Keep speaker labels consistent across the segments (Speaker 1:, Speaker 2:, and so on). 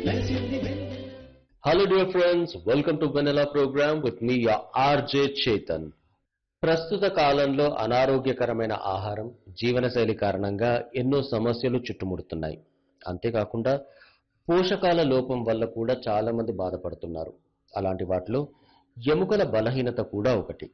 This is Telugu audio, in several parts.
Speaker 1: Hello dear friends, welcome to Vanilla program with me your RJ Chetan. ప్రస్తుత కాలంలో అనారోగ్యకరమైన ఆహారం జీవనశైలి కారణంగా ఎన్నో సమస్యలు చుట్టుముడుతున్నాయి అంతేకాకుండా పోషకాల లోపం వల్ల కూడా చాలా మంది బాధపడుతున్నారు అలాంటి వాటిలో ఎముకల బలహీనత కూడా ఒకటి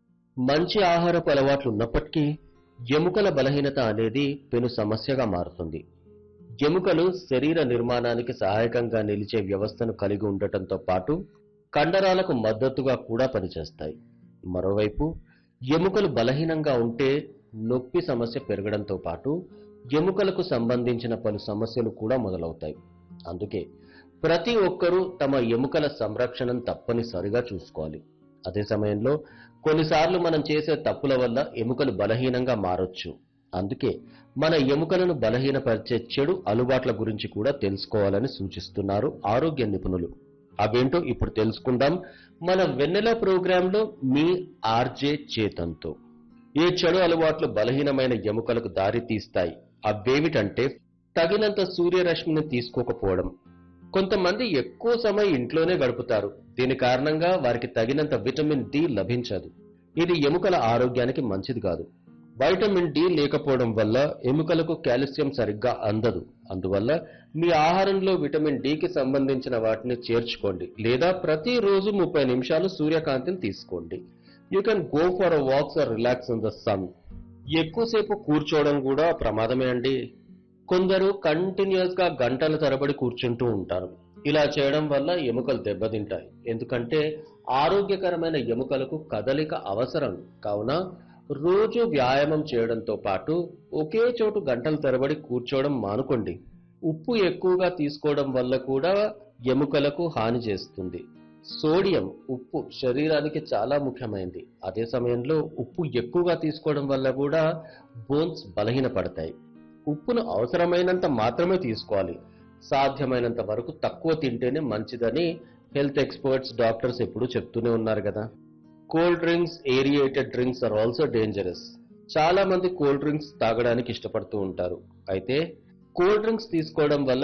Speaker 1: మంచి ఆహారపు అలవాట్లు ఉన్నప్పటికీ ఎముకల బలహీనత అనేది పెను సమస్యగా మారుతుంది ఎముకలు శరీర నిర్మాణానికి సహాయకంగా నిలిచే వ్యవస్థను కలిగి ఉండటంతో పాటు కండరాలకు మద్దతుగా కూడా పనిచేస్తాయి మరోవైపు ఎముకలు బలహీనంగా ఉంటే నొప్పి సమస్య పెరగడంతో పాటు ఎముకలకు సంబంధించిన పలు సమస్యలు కూడా మొదలవుతాయి అందుకే ప్రతి ఒక్కరూ తమ ఎముకల సంరక్షణను తప్పనిసరిగా చూసుకోవాలి అదే సమయంలో కొన్నిసార్లు మనం చేసే తప్పుల వల్ల ఎముకలు బలహీనంగా మారొచ్చు అందుకే మన ఎముకలను బలహీనపరిచే చెడు అలవాట్ల గురించి కూడా తెలుసుకోవాలని సూచిస్తున్నారు ఆరోగ్య నిపుణులు అవేంటో ఇప్పుడు తెలుసుకుందాం మన వెన్నెల ప్రోగ్రాంలో మీ ఆర్జే చేతంతో ఈ చెడు అలవాట్లు బలహీనమైన ఎముకలకు దారి తీస్తాయి అవేమిటంటే తగినంత సూర్యరశ్మిని తీసుకోకపోవడం కొంతమంది ఎక్కువ సమయం ఇంట్లోనే గడుపుతారు దీని కారణంగా వారికి తగినంత విటమిన్ డి లభించదు ఇది ఎముకల ఆరోగ్యానికి మంచిది కాదు వైటమిన్ డి లేకపోవడం వల్ల ఎముకలకు కాల్షియం సరిగ్గా అందదు అందువల్ల మీ ఆహారంలో విటమిన్ డికి సంబంధించిన వాటిని చేర్చుకోండి లేదా ప్రతిరోజు ముప్పై నిమిషాలు సూర్యకాంతిని తీసుకోండి you can go for a walks or relax in the sun ఎక్కువసేపు కూర్చోవడం కూడా ప్రమాదమే అండి కొందరు కంటిన్యూస్ గా గంటల తరబడి కూర్చుంటూ ఉంటారు ఇలా చేయడం వల్ల ఎముకలు దెబ్బతింటాయి ఎందుకంటే ఆరోగ్యకరమైన ఎముకలకు కదలిక అవసరం కావున రోజు వ్యాయామం చేయడంతో పాటు ఒకే చోటు గంటల తరబడి కూర్చోవడం మానుకోండి ఉప్పు ఎక్కువగా తీసుకోవడం వల్ల కూడా ఎముకలకు హాని చేస్తుంది సోడియం ఉప్పు శరీరానికి చాలా ముఖ్యమైనది అదే సమయంలో ఉప్పు ఎక్కువగా తీసుకోవడం వల్ల కూడా బోన్స్ బలహీనపడతాయి ఉప్పును అవసరమైనంత మాత్రమే తీసుకోవాలి సాధ్యమైనంత వరకు తక్కువ తింటేనే మంచిదని హెల్త్ ఎక్స్పర్ట్స్ డాక్టర్స్ ఎప్పుడూ చెప్తూనే ఉన్నారు కదా cold drinks aerated drinks are also dangerous చాలా మంది కోల్డ్ డ్రింక్స్ తాగడానికి ఇష్టపడుతూ ఉంటారు అయితే కోల్డ్ డ్రింక్స్ తీసుకోవడం వల్ల